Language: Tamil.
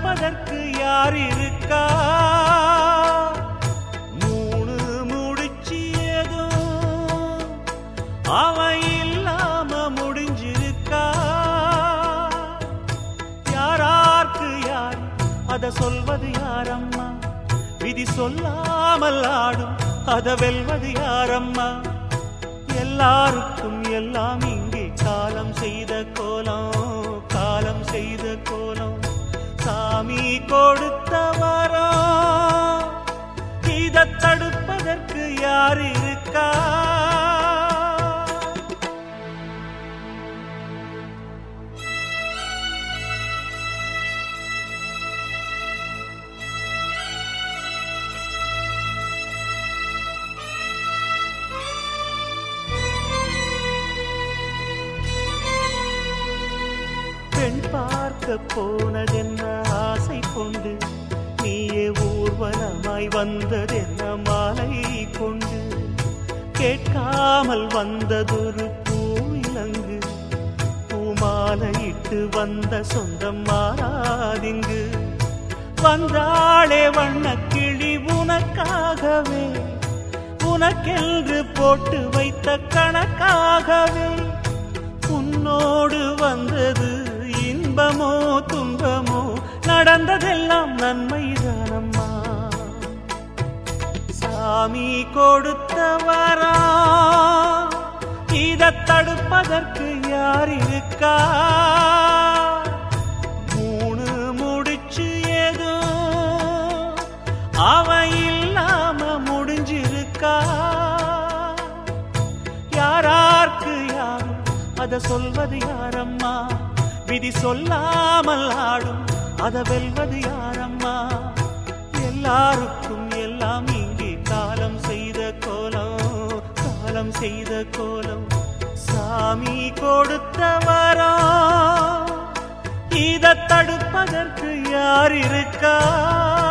தடுப்பதற்கு யார் இருக்கா மூணு முடிச்சு ஏதும் அவன் இல்லாம முடிஞ்சிருக்கா யாரார்க்கு யார் அத சொல்வது யாரம்மா விதி சொல்லாமல் ஆடும் அத வெல்வது யாரம்மா எல்லாருக்கும் எல்லாம் இங்கே காலம் செய்த கோலம் காலம் செய்த கோலம் சாமி கொடுத்த வரம் இதை தடுப்பதற்கு யார் இருக்கா பெண் பார்க்க போனதென்ன ஆசை கொண்டு நீயே ஊர்வலமாய் வந்ததென்ன மாலை கொண்டு கேட்காமல் வந்ததொரு பூவிலங்கு பூமாலையிட்டு வந்த சொந்தம் மாறாதிங்கு வந்தாளே வண்ணக்கிளி உனக்காகவே உனக்கென்று போட்டு வைத்த கணக்காகவே உன்னோடு வந்தது இன்பமோ துன்பமோ நடந்ததெல்லாம் நன்மைதானம்மா சாமி கொடுத்த வரா இதை தடுப்பதற்கு யார் இருக்கா மூணு முடிச்சு ஏதோ அவன் இல்லாம முடிஞ்சிருக்கா யாரார்க்கு யாரும் அத சொல்வது யாரம்மா விதி சொல்லாமல் ஆடும் அத வெல்வது யாரம்மா எல்லாருக்கும் எல்லாம் இங்கே காலம் செய்த கோலம் காலம் செய்த கோலம் சாமி கொடுத்த வரம் இதை தடுப்பதற்கு யார் இருக்கா